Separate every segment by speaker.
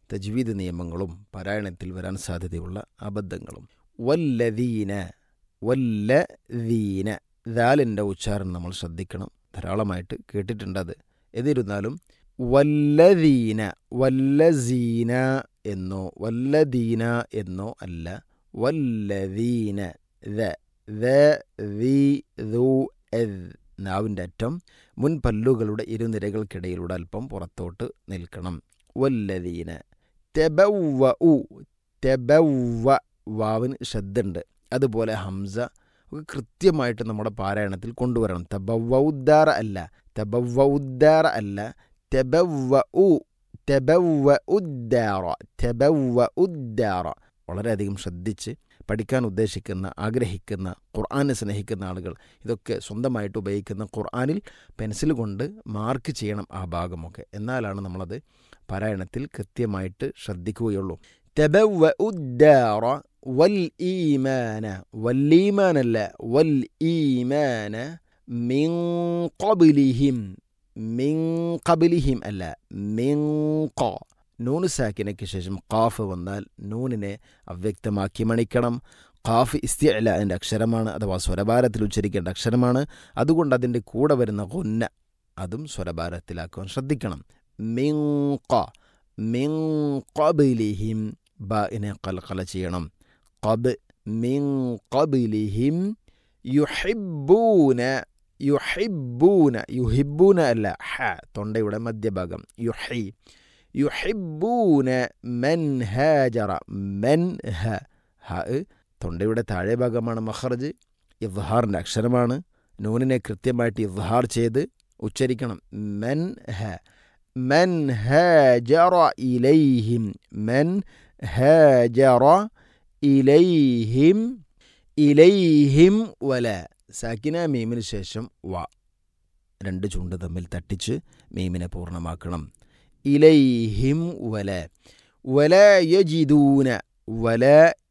Speaker 1: തജ്വീദ് നിയമങ്ങളും പാരായണത്തിൽ വരാൻ സാധ്യതയുള്ള അബദ്ധങ്ങളും വല്ലദീന വല്ലദീന ദാലിൻ്റെ ഉച്ചാരണം നമ്മൾ ശ്രദ്ധിക്കണം ധാരാളമായിട്ട് കേട്ടിട്ടുണ്ട് അത് എന്നിരുന്നാലും വല്ലദീന വല്ലസീന എന്നോ വല്ലദീന എന്നോ അല്ല വല്ലദീന ദ ദ ദി ദു എദ് നാവിൻ്റെ അറ്റം മുൻ പല്ലുകളുടെ ഇരുനിരകൾക്കിടയിലൂടെ അല്പം പുറത്തോട്ട് നിൽക്കണം വല്ലദീന തെബവ ഉ തെബവ വാവിന് ശ്രദ്ധുണ്ട് അതുപോലെ ഹംസ ഒക്കെ കൃത്യമായിട്ട് നമ്മുടെ പാരായണത്തിൽ കൊണ്ടുവരണം തബവൗദ്ദാറ അല്ല തബവൗദ്ദാറ അല്ല തെബവ ഉ തെബവ ഉദ്ദാറ തെബവ ഉദ്ദാറ വളരെയധികം ശ്രദ്ധിച്ച് പഠിക്കാൻ ഉദ്ദേശിക്കുന്ന ആഗ്രഹിക്കുന്ന ഖുർആനെ സ്നേഹിക്കുന്ന ആളുകൾ ഇതൊക്കെ സ്വന്തമായിട്ട് ഉപയോഗിക്കുന്ന ഖുർആനിൽ പെൻസിൽ കൊണ്ട് മാർക്ക് ചെയ്യണം ആ ഭാഗമൊക്കെ എന്നാലാണ് നമ്മളത് പാരായണത്തിൽ കൃത്യമായിട്ട് ശ്രദ്ധിക്കുകയുള്ളൂ തെബവ ഉദ്ദാറ വൽ ഈമാന വല്ലീമാനല്ല വൽ ഈമാന മിൻ ഖബിലിഹിം മിൻ ഖബിലിഹിം അല്ല മിൻ ഖ നൂന് സാക്കിനയ്ക്ക് ശേഷം ഖാഫ് വന്നാൽ നൂനിനെ അവ്യക്തമാക്കി മണിക്കണം ഖാഫ് ഇസ്തിഅല അതിൻ്റെ അക്ഷരമാണ് അഥവാ സ്വരഭാരത്തിൽ ഉച്ചരിക്കേണ്ട അക്ഷരമാണ് അതുകൊണ്ട് അതിൻ്റെ കൂടെ വരുന്ന കൊന്ന അതും സ്വരഭാരത്തിലാക്കുവാൻ ശ്രദ്ധിക്കണം മിൻ ഖ മിൻ ഖബിലിഹിം ബിനെ കൽക്കല ചെയ്യണം ഖബ് മിൻ ഖബിലിഹിം യുഹിബൂന യുഹിബൂന യുഹിബൂന അല്ല ഹ തൊണ്ടയുടെ മധ്യഭാഗം യുഹി യുഹിബൂന മൻ ഹാജറ മൻ ഹ ഹ തൊണ്ടയുടെ താഴെ ഭാഗമാണ് മഹർജ് ഇദ്ഹാറിൻ്റെ അക്ഷരമാണ് നൂനിനെ കൃത്യമായിട്ട് ഇദ്ഹാർ ചെയ്ത് ഉച്ചരിക്കണം മൻ ഹ മൻ ഹാജറ ഇലൈഹിം മൻ ഹാജറ ഇലൈഹിം ഇലൈഹിം വല സാക്കിന മീമിന് ശേഷം വ രണ്ട് ചുണ്ട് തമ്മിൽ തട്ടിച്ച് മീമിനെ പൂർണ്ണമാക്കണം ഇലൈഹിം വല വല യജിദൂന വല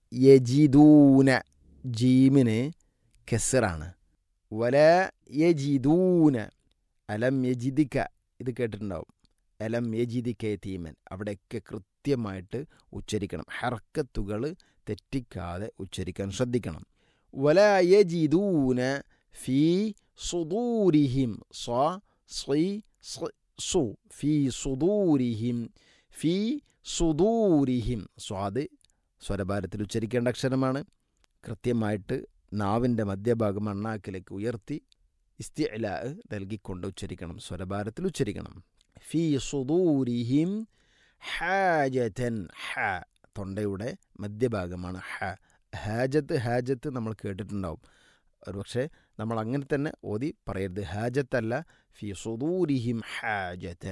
Speaker 1: യജിദൂന ജീമിന് കെസറാണ് വല യജിദൂന അലം യജിദിക്ക ഇത് കേട്ടിട്ടുണ്ടാവും അലം യജിദിക്ക തീമൻ അവിടെയൊക്കെ കൃത്യമായിട്ട് ഉച്ചരിക്കണം ഹർക്കത്തുകൾ തെറ്റിക്കാതെ ഉച്ചരിക്കാൻ ശ്രദ്ധിക്കണം വല യജിദൂന ഫി സുദൂരിഹിം സ്വ സ്വി സു ഫി സുദൂരിഹിം ഫി സുദൂരിഹിം സ്വാദ് സ്വരഭാരത്തിൽ ഉച്ചരിക്കേണ്ട അക്ഷരമാണ് കൃത്യമായിട്ട് നാവിൻ്റെ മധ്യഭാഗം അണ്ണാക്കിലേക്ക് ഉയർത്തി ഇസ്തിഅല നൽകിക്കൊണ്ട് ഉച്ചരിക്കണം സ്വരഭാരത്തിൽ ഉച്ചരിക്കണം ഫി സുദൂരിഹിം ഹാജതൻ ഹ തൊണ്ടയുടെ മധ്യഭാഗമാണ് ഹ ഹാജത്ത് ഹാജത്ത് നമ്മൾ കേട്ടിട്ടുണ്ടാവും ഒരുപക്ഷെ നമ്മൾ അങ്ങനെ തന്നെ ഓതി പറയരുത് ഹാജത്തല്ല ഫി സുദൂരിഹിം ഹാജതൻ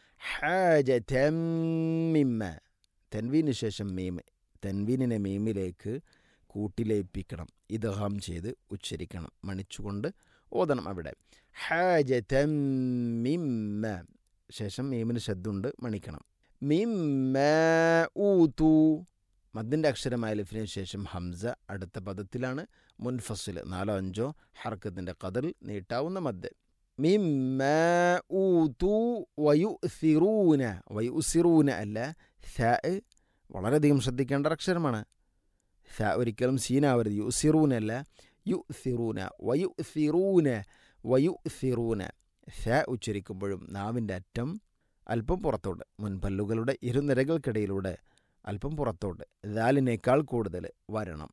Speaker 1: ഹാജതൻ മിമ്മ തെൻവീന് ശേഷം മീം തെൻവീനിനെ മീമിലേക്ക് കൂട്ടിലേപ്പിക്കണം ഇദ്ഹാം ചെയ്ത് ഉച്ചരിക്കണം മണിച്ചുകൊണ്ട് ഓതണം അവിടെ ഹാജതൻ മിമ്മ ശേഷം മീമിന് ശബ്ദമുണ്ട് മണിക്കണം മിമ്മ ഊതു മദ്ദിൻ്റെ അക്ഷരമായ ലിഫിന് ശേഷം ഹംസ അടുത്ത പദത്തിലാണ് മുൻഫസിൽ നാലോ അഞ്ചോ ഹർക്കത്തിൻ്റെ കതൽ നീട്ടാവുന്ന മദ് മിമ്മ ഊതു വയുസിറൂന വയുസിറൂന അല്ല ഥ വളരെയധികം ശ്രദ്ധിക്കേണ്ട അക്ഷരമാണ് ഥ ഒരിക്കലും സീനാവരുത് യുസിറൂന അല്ല യുസിറൂന വയുസിറൂന വയുസിറൂന ഥ ഉച്ചരിക്കുമ്പോഴും നാവിൻ്റെ അറ്റം അല്പം പുറത്തോട്ട് മുൻപല്ലുകളുടെ ഇരുനിരകൾക്കിടയിലൂടെ അല്പം പുറത്തോട്ട് ദാലിനേക്കാൾ കൂടുതൽ വരണം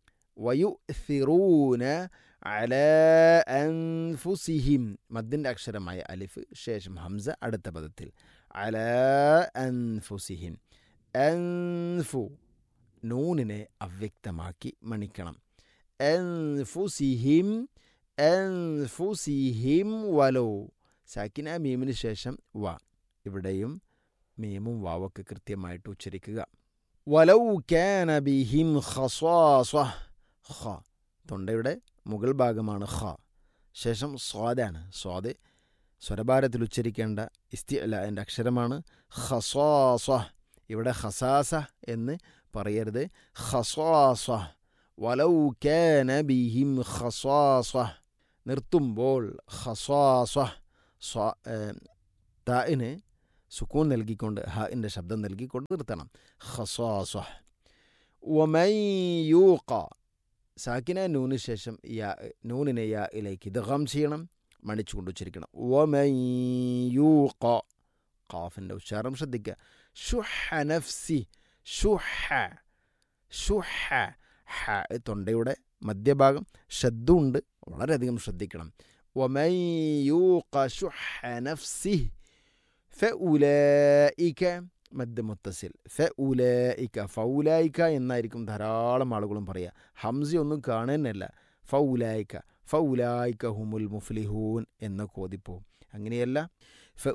Speaker 1: വയുസിറൂന അല അൻഫുസിഹിം മദ്ദിൻ്റെ അക്ഷരമായ അലിഫ് ശേഷം ഹംസ അടുത്ത പദത്തിൽ അല അൻഫുസിഹിം അൻഫു നൂനിനെ അവ്യക്തമാക്കി മണിക്കണം അൻഫുസിഹിം അൻഫുസിഹിം വലോ സാക്കിന മീമിന് ശേഷം വ ഇവിടെയും മീമും വാവൊക്കെ കൃത്യമായിട്ട് ഉച്ചരിക്കുക വലൗ കാന ബിഹിം ഖസാസ ഖ തൊണ്ടയുടെ മുകൾ ഭാഗമാണ് ഖ ശേഷം സ്വാദാണ് സ്വാദ് സ്വരഭാരത്തിൽ ഉച്ചരിക്കേണ്ട ഇസ്തിഅല എൻ്റെ അക്ഷരമാണ് ഖസാസ ഇവിടെ ഖസാസ എന്ന് പറയരുത് ഖസാസ വലൗ കാന ബിഹിം ഖസാസ നിർത്തുമ്പോൾ ഖസാസ സ്വാ താഇന് സുക്കൂൻ നൽകിക്കൊണ്ട് ഹ എൻ്റെ ശബ്ദം നൽകിക്കൊണ്ട് നിർത്തണം ഖസാസ വമൈ യൂഖ സാക്കിന നൂന് ശേഷം യാ നൂനിനെ യാ ഇലേക്ക് ഇദ്ഗാം ചെയ്യണം മണിച്ചുകൊണ്ട് ഉച്ചരിക്കണം വമൈ യൂഖ ഖാഫിൻ്റെ ഉച്ചാരണം ശ്രദ്ധിക്കുക ഷുഹ നഫ്സി ഷുഹ ഷുഹ ഹ തൊണ്ടയുടെ മധ്യഭാഗം ശബ്ദമുണ്ട് വളരെയധികം ശ്രദ്ധിക്കണം ومن يوق شح نفسه فأولئك മദ് മുത്തസിൽ ഫ ഉലൈക്ക ഫൗലായിക്ക എന്നായിരിക്കും ധാരാളം ആളുകളും പറയുക ഹംസി ഒന്നും കാണുന്നല്ല ഫൗലായിക്ക ഫൗലായിക്ക ഹുമുൽ മുഫ്ലിഹൂൻ എന്ന കോതിപ്പോവും അങ്ങനെയല്ല ഫ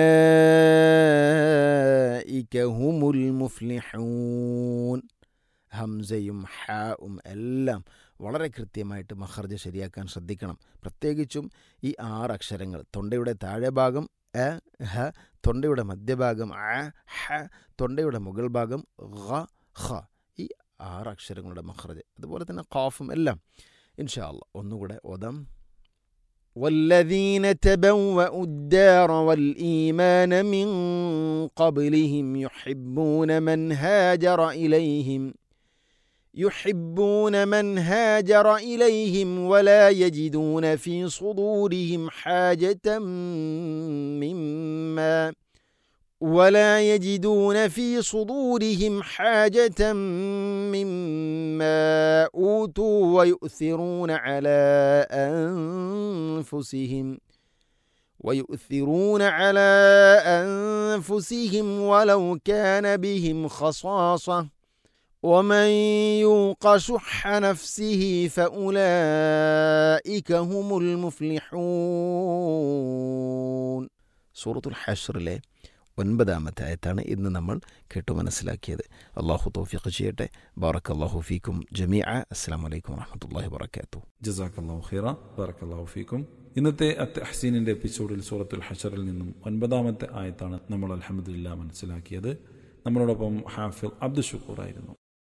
Speaker 1: ഉലൈക്ക ഹുമുൽ മുഫ്ലിഹൂൻ ഹംസയും ഹാവും എല്ലാം വളരെ കൃത്യമായിട്ട് മഹർജ ശരിയാക്കാൻ ശ്രദ്ധിക്കണം പ്രത്യേകിച്ചും ഈ ആറ് അക്ഷരങ്ങൾ തൊണ്ടയുടെ താഴെ ഭാഗം എ ഹ തൊണ്ടയുടെ മധ്യഭാഗം അ ഹ തൊണ്ടയുടെ മുകൾ ഭാഗം ഖ ഖ ഈ ആറ് അക്ഷരങ്ങളുടെ മഹ്റജ് അതുപോലെ തന്നെ ഖാഫും എല്ലാം ഇൻഷാ അല്ലാ ഒന്നുകൂടെ ഓതാം والذين تبوأوا الدار والإيمان من قبلهم يحبون من هاجر إليهم يحبون من هاجر إليهم ولا يجدون في صدورهم حاجة مما ولا يجدون في صدورهم حاجة مما أوتوا ويؤثرون على أنفسهم ويؤثرون على أنفسهم ولو كان بهم خصاصة ومن يوق شح نفسه فأولئك هم المفلحون സൂറത്തുൽ ഹഷറിലെ ഒൻപതാമത്തെ ആയത്താണ് ഇന്ന് നമ്മൾ കേട്ടു മനസ്സിലാക്കിയത് അള്ളാഹു തൗഫീഖ് ചെയ്യട്ടെ ബാറക് അള്ളാഹു ഫീക്കും ജമീഅ അസ്സാം വലൈക്കും വാഹമത്തല്ലാഹി വാബർക്കാത്തു
Speaker 2: ജസാഖല്ലാഹു ഖൈറ ബാറക്കല്ലാഹു ഫീക്കും ഇന്നത്തെ അത്ത് ഹസീനിന്റെ എപ്പിസോഡിൽ സൂറത്തുൽ ഹഷറിൽ നിന്നും ഒൻപതാമത്തെ ആയത്താണ് നമ്മൾ അലഹമ്മദില്ല മനസ്സിലാക്കിയത് നമ്മളോടൊപ്പം ഹാഫിൽ അബ്ദുൽ ഷുക്കൂർ ആയിരുന്നു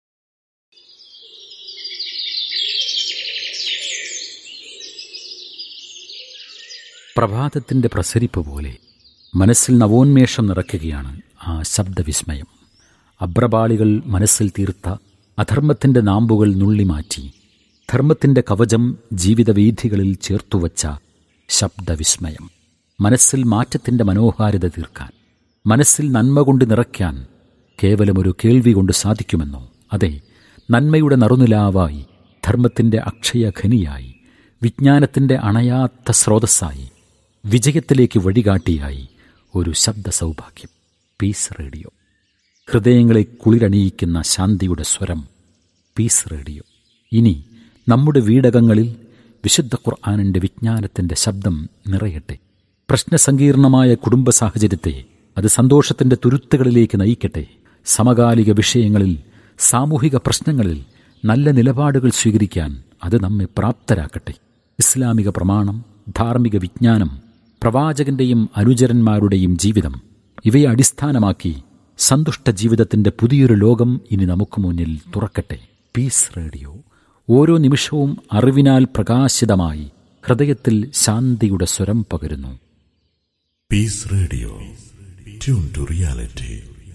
Speaker 3: പ്രഭാതത്തിൻ്റെ പ്രസരിപ്പ് പോലെ മനസ്സിൽ നവോന്മേഷം നിറയ്ക്കുകയാണ് ആ ശബ്ദവിസ്മയം അബ്രപാളികൾ മനസ്സിൽ തീർത്ത അധർമ്മത്തിൻ്റെ നാമ്പുകൾ നുള്ളിമാറ്റി ധർമ്മത്തിൻ്റെ കവചം ജീവിതവീഥികളിൽ ചേർത്തുവച്ച ശബ്ദവിസ്മയം മനസ്സിൽ മാറ്റത്തിൻ്റെ മനോഹാരിത തീർക്കാൻ മനസ്സിൽ നന്മ കൊണ്ട് നിറയ്ക്കാൻ കേവലമൊരു കേൾവി കൊണ്ട് സാധിക്കുമെന്നോ അതെ നന്മയുടെ നറുനിലാവായി ധർമ്മത്തിൻ്റെ അക്ഷയഖനിയായി വിജ്ഞാനത്തിൻ്റെ അണയാത്ത സ്രോതസ്സായി വിജയത്തിലേക്ക് വഴികാട്ടിയായി ഒരു ശബ്ദ സൗഭാഗ്യം പീസ് റേഡിയോ ഹൃദയങ്ങളെ കുളിരണിയിക്കുന്ന ശാന്തിയുടെ സ്വരം പീസ് റേഡിയോ ഇനി നമ്മുടെ വീടകങ്ങളിൽ വിശുദ്ധ ഖുർആാനിൻ്റെ വിജ്ഞാനത്തിൻ്റെ ശബ്ദം നിറയട്ടെ പ്രശ്നസങ്കീർണമായ കുടുംബ സാഹചര്യത്തെ അത് സന്തോഷത്തിൻ്റെ തുരുത്തുകളിലേക്ക് നയിക്കട്ടെ സമകാലിക വിഷയങ്ങളിൽ സാമൂഹിക പ്രശ്നങ്ങളിൽ നല്ല നിലപാടുകൾ സ്വീകരിക്കാൻ അത് നമ്മെ പ്രാപ്തരാക്കട്ടെ ഇസ്ലാമിക പ്രമാണം ധാർമ്മിക വിജ്ഞാനം പ്രവാചകന്റെയും അനുചരന്മാരുടെയും ജീവിതം ഇവയെ അടിസ്ഥാനമാക്കി സന്തുഷ്ട ജീവിതത്തിന്റെ പുതിയൊരു ലോകം ഇനി നമുക്ക് മുന്നിൽ തുറക്കട്ടെ പീസ് റേഡിയോ ഓരോ നിമിഷവും അറിവിനാൽ പ്രകാശിതമായി ഹൃദയത്തിൽ ശാന്തിയുടെ സ്വരം പകരുന്നു
Speaker 4: Peace Radio. Tune to reality.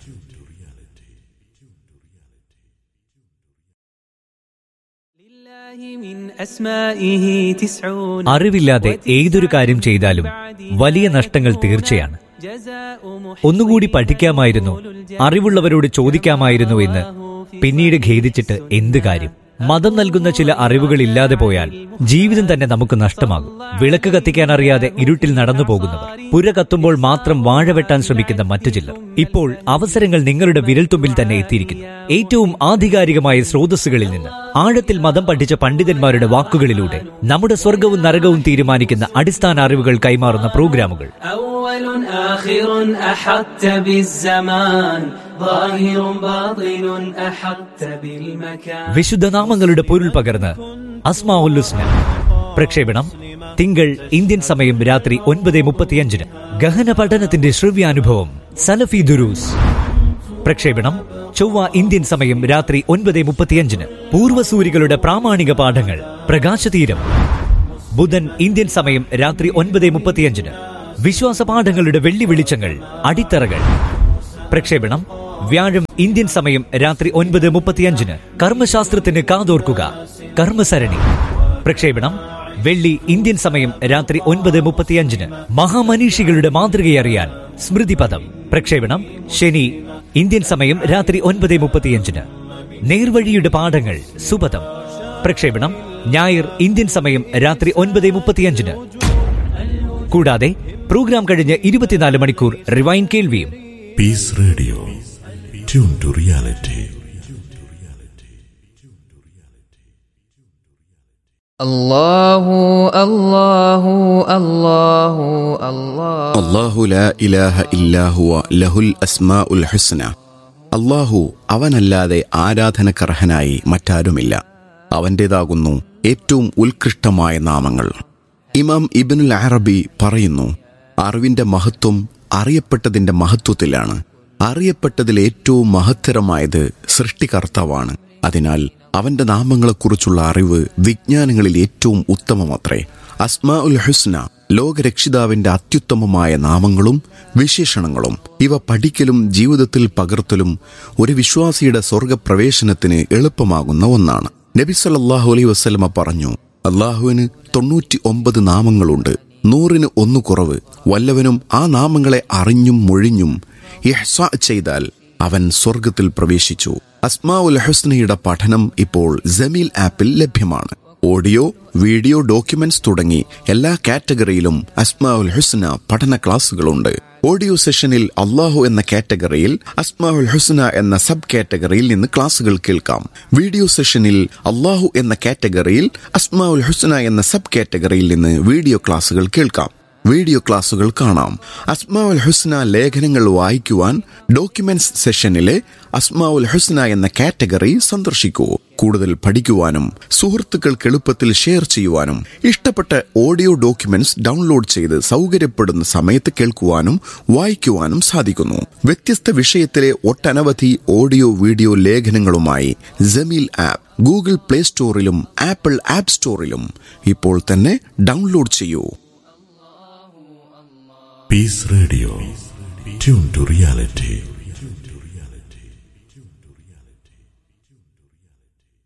Speaker 5: അറിവില്ലാതെ ഏതൊരു കാര്യം ചെയ്താലും വലിയ നഷ്ടങ്ങൾ തീർച്ചയാണ് ഒന്നുകൂടി പഠിക്കാമായിരുന്നു അറിവുള്ളവരോട് ചോദിക്കാമായിരുന്നു എന്ന് പിന്നീട് ഖേദിച്ചിട്ട് എന്ത് കാര്യം മതം നൽകുന്ന ചില അറിവുകൾ ഇല്ലാതെ പോയാൽ ജീവിതം തന്നെ നമുക്ക് നഷ്ടമാകും വിളക്ക് കത്തിക്കാൻ അറിയാതെ ഇരുട്ടിൽ നടന്നു പോകുന്നവർ പുര കത്തുമ്പോൾ മാത്രം വാഴ വെട്ടാൻ ശ്രമിക്കുന്ന മറ്റു ചിലർ ഇപ്പോൾ അവസരങ്ങൾ നിങ്ങളുടെ വിരൽത്തുമ്പിൽ തന്നെ എത്തിയിരിക്കുന്നു ഏറ്റവും ആധികാരികമായ സ്രോതസ്സുകളിൽ നിന്ന് ആഴത്തിൽ മതം പഠിച്ച പണ്ഡിതന്മാരുടെ വാക്കുകളിലൂടെ നമ്മുടെ സ്വർഗവും നരകവും തീരുമാനിക്കുന്ന അടിസ്ഥാന അറിവുകൾ കൈമാറുന്ന പ്രോഗ്രാമുകൾ
Speaker 6: أول آخر أحطت بالزمان ظاهر باطن أحطت بالمكان
Speaker 5: വിശുദ്ധ നാമങ്ങളുടെ പൊരുൾ പകർന്ന് അസ്മാഉല്ലുസ്ന പ്രക്ഷേപണം തിങ്കൾ ഇന്ത്യൻ സമയം രാത്രി ഒൻപത് മുപ്പത്തിയഞ്ചിന് ഗഹന പഠനത്തിന്റെ ശ്രവ്യാനുഭവം സലഫി ദുരൂസ് പ്രക്ഷേപണം ചൊവ്വ ഇന്ത്യൻ സമയം രാത്രി ഒൻപത് മുപ്പത്തിയഞ്ചിന് പൂർവ്വസൂരികളുടെ പ്രാമാണിക പാഠങ്ങൾ പ്രകാശതീരം ബുധൻ ഇന്ത്യൻ സമയം രാത്രി ഒൻപത് മുപ്പത്തിയഞ്ചിന് വിശ്വാസ പാഠങ്ങളുടെ വെള്ളി വെളിച്ചങ്ങൾ അടിത്തറകൾ പ്രക്ഷേപണം വ്യാഴം ഇന്ത്യൻ സമയം രാത്രി ഒൻപത് മുപ്പത്തിയഞ്ചിന് കർമ്മശാസ്ത്രത്തിന് കാതോർക്കുക കർമ്മസരണി പ്രക്ഷേപണം വെള്ളി ഇന്ത്യൻ സമയം രാത്രി ഒൻപത് മുപ്പത്തിയഞ്ചിന് മഹാമനീഷികളുടെ മാതൃകയറിയാൻ സ്മൃതിപദം പ്രക്ഷേപണം ശനി ഇന്ത്യൻ സമയം രാത്രി ഒൻപത് മുപ്പത്തിയഞ്ചിന് നേർവഴിയുടെ പാഠങ്ങൾ സുപഥം പ്രക്ഷേപണം ഞായർ ഇന്ത്യൻ സമയം രാത്രി ഒൻപത് മുപ്പത്തിയഞ്ചിന് കൂടാതെ പ്രോഗ്രാം കഴിഞ്ഞ് ഇരുപത്തിനാല് മണിക്കൂർ റിവൈൻ കേൾവിയും
Speaker 4: Peace Radio. Tune to reality.
Speaker 7: الله الله الله الله
Speaker 8: അള്ളാഹു ലാ ഇലാഹ ഇല്ലാഹുവ ലഹുൽ അസ്മാഉൽ ഹുസ്ന അള്ളാഹു അവനല്ലാതെ ആരാധനക്കർഹനായി മറ്റാരുമില്ല അവൻ്റേതാകുന്നു ഏറ്റവും ഉത്കൃഷ്ടമായ നാമങ്ങൾ ഇമാം ഇബിനുൽ അറബി പറയുന്നു അറിവിന്റെ മഹത്വം അറിയപ്പെട്ടതിന്റെ മഹത്വത്തിലാണ് അറിയപ്പെട്ടതിൽ ഏറ്റവും മഹത്തരമായത് സൃഷ്ടികർത്താവാണ് അതിനാൽ അവന്റെ നാമങ്ങളെക്കുറിച്ചുള്ള അറിവ് വിജ്ഞാനങ്ങളിൽ ഏറ്റവും ഉത്തമമത്രേ അസ്മാ ഉൽ ഹുസ്ന ലോകരക്ഷിതാവിന്റെ അത്യുത്തമമായ നാമങ്ങളും വിശേഷണങ്ങളും ഇവ പഠിക്കലും ജീവിതത്തിൽ പകർത്തലും ഒരു വിശ്വാസിയുടെ സ്വർഗപ്രവേശനത്തിന് എളുപ്പമാകുന്ന ഒന്നാണ് നബി സല്ലല്ലാഹു അലൈഹി വസല്ലമ പറഞ്ഞു അള്ളാഹുവിന് തൊണ്ണൂറ്റി ഒമ്പത് നാമങ്ങളുണ്ട് നൂറിന് ഒന്ന് കുറവ് വല്ലവനും ആ നാമങ്ങളെ അറിഞ്ഞും മൊഴിഞ്ഞും ഇഹ്സ ചെയ്താൽ അവൻ സ്വർഗത്തിൽ പ്രവേശിച്ചു അസ്മാ ഉൽ ഹുസ്നയുടെ പഠനം ഇപ്പോൾ ജമീൽ ആപ്പിൽ ലഭ്യമാണ് ഓഡിയോ വീഡിയോ ഡോക്യുമെന്റ്സ് തുടങ്ങി എല്ലാ കാറ്റഗറിയിലും അസ്മാ ഉൽ ഹുസ്ന പഠന ക്ലാസുകളുണ്ട് ഓഡിയോ സെഷനിൽ അള്ളാഹു എന്ന കാറ്റഗറിയിൽ അസ്മാ ഉൽ ഹുസ്ന എന്ന സബ് കാറ്റഗറിയിൽ നിന്ന് ക്ലാസുകൾ കേൾക്കാം വീഡിയോ സെഷനിൽ അള്ളാഹു എന്ന കാറ്റഗറിയിൽ അസ്മാ ഉൽ ഹുസ്ന എന്ന സബ് കാറ്റഗറിയിൽ നിന്ന് വീഡിയോ ക്ലാസുകൾ കേൾക്കാം വീഡിയോ ക്ലാസുകൾ കാണാം അസ്മാഉൽ ഹുസ്ന ലേഖനങ്ങൾ വായിക്കുവാൻ ഡോക്യുമെന്റ്സ് സെഷനിലെ അസ്മാഉൽ ഹുസ്ന എന്ന കാറ്റഗറി സന്ദർശിക്കൂ കൂടുതൽ പഠിക്കുവാനും സുഹൃത്തുക്കൾക്ക് എളുപ്പത്തിൽ ഷെയർ ചെയ്യുവാനും ഇഷ്ടപ്പെട്ട ഓഡിയോ ഡോക്യുമെന്റ്സ് ഡൗൺലോഡ് ചെയ്ത് സൗകര്യപ്പെടുന്ന സമയത്ത് കേൾക്കുവാനും വായിക്കുവാനും സാധിക്കുന്നു വ്യത്യസ്ത വിഷയത്തിലെ ഒട്ടനവധി ഓഡിയോ വീഡിയോ ലേഖനങ്ങളുമായി ജമീൽ ആപ്പ് ഗൂഗിൾ പ്ലേ സ്റ്റോറിലും ആപ്പിൾ ആപ്പ് സ്റ്റോറിലും ഇപ്പോൾ തന്നെ ഡൗൺലോഡ് ചെയ്യൂ
Speaker 4: Peace Radio. Tune to reality.